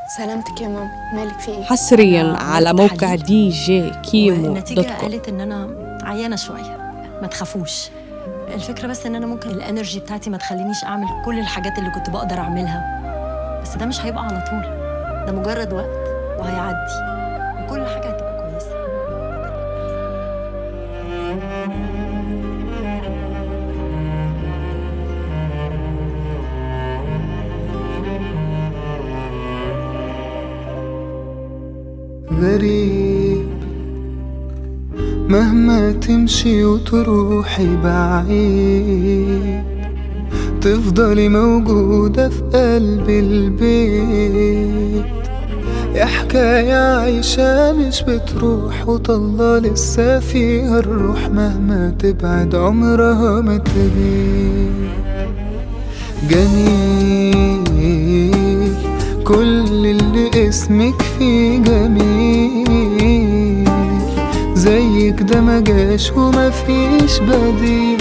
سلامتك يا ماما مالك في ايه حصريا على موقع تحاليل. دي جي كيمو دوت والنتيجة كوم قالت إن أنا عيانة شوية ما تخافوش الفكرة بس إن أنا ممكن الانرجي بتاعتي ما تخلينيش أعمل كل الحاجات اللي كنت بقدر أعملها بس ده مش هيبقى على طول ده مجرد وقت وهيعدي وكل حاجة هتبقى كويسة غريب مهما تمشي وتروحي بعيد تفضلي موجودة في قلب البيت يا حكاية عايشة مش بتروح وطلة لسه فيها الروح مهما تبعد عمرها ما تغيب جميل كل اللي اسمك فيه جميل زيك ده مجاش وما فيش بديل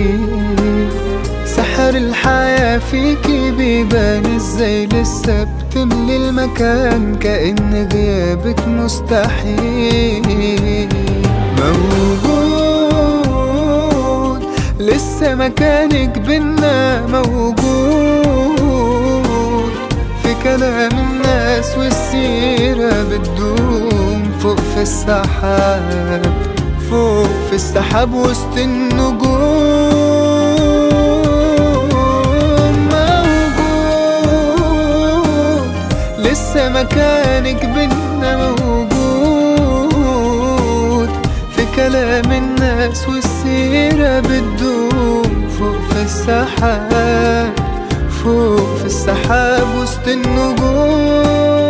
سحر الحياة فيكي بيبان ازاي لسه بتملي المكان كأن غيابك مستحيل موجود لسه مكانك بينا موجود في كلام الناس والسيرة بتدوم فوق في السحاب فوق في السحاب وسط النجوم موجود لسه مكانك بينا موجود في كلام الناس والسيرة بتدوم فوق في السحاب فوق في السحاب وسط النجوم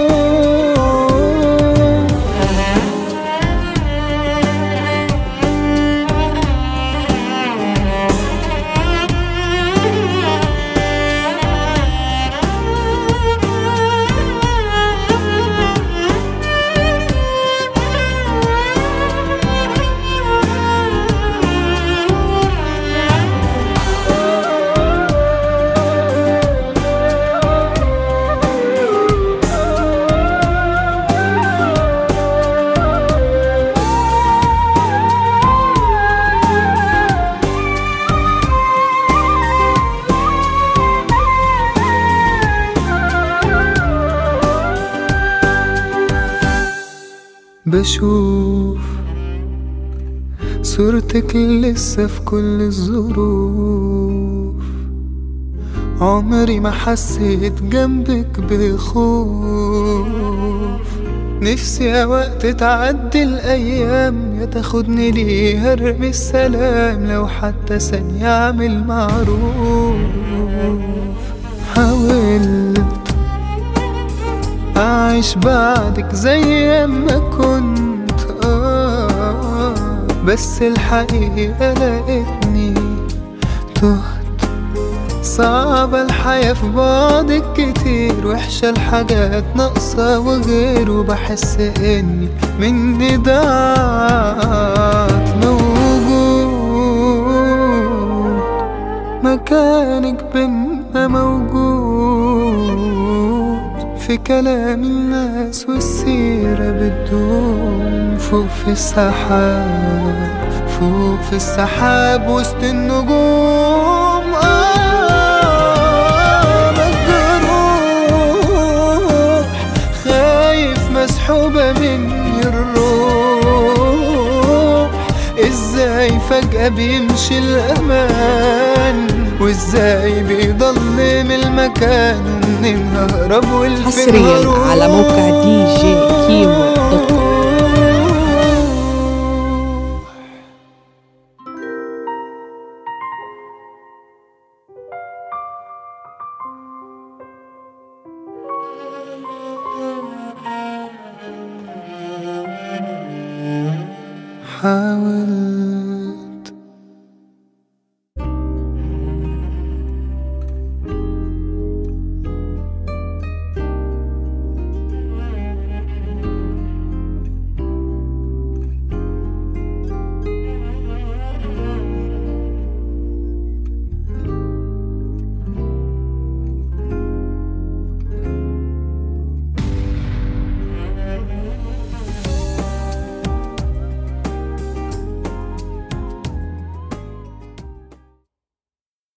بشوف صورتك لسه في كل الظروف عمري ما حسيت جنبك بخوف نفسي يا وقت تعدي الأيام يا تاخدني ليها ارمي السلام لو حتى ثانية أعمل معروف حاولت أعيش بعدك زي ما كنت آه بس الحقيقة لقيتني تهت صعبة الحياة في بعضك كتير وحشة الحاجات ناقصة وغير وبحس إني مني ضاعت موجود مكانك بينا موجود في كلام الناس والسيرة بتدوم فوق في السحاب فوق في السحاب وسط النجوم آه مجروح خايف مسحوبة مني الروح ازاي فجأة بيمشي الأمان وازاي بيضلم المكان ومنين ههرب والفين حصريا هروح على موقع دي جي كيمو دوت كوم حاولت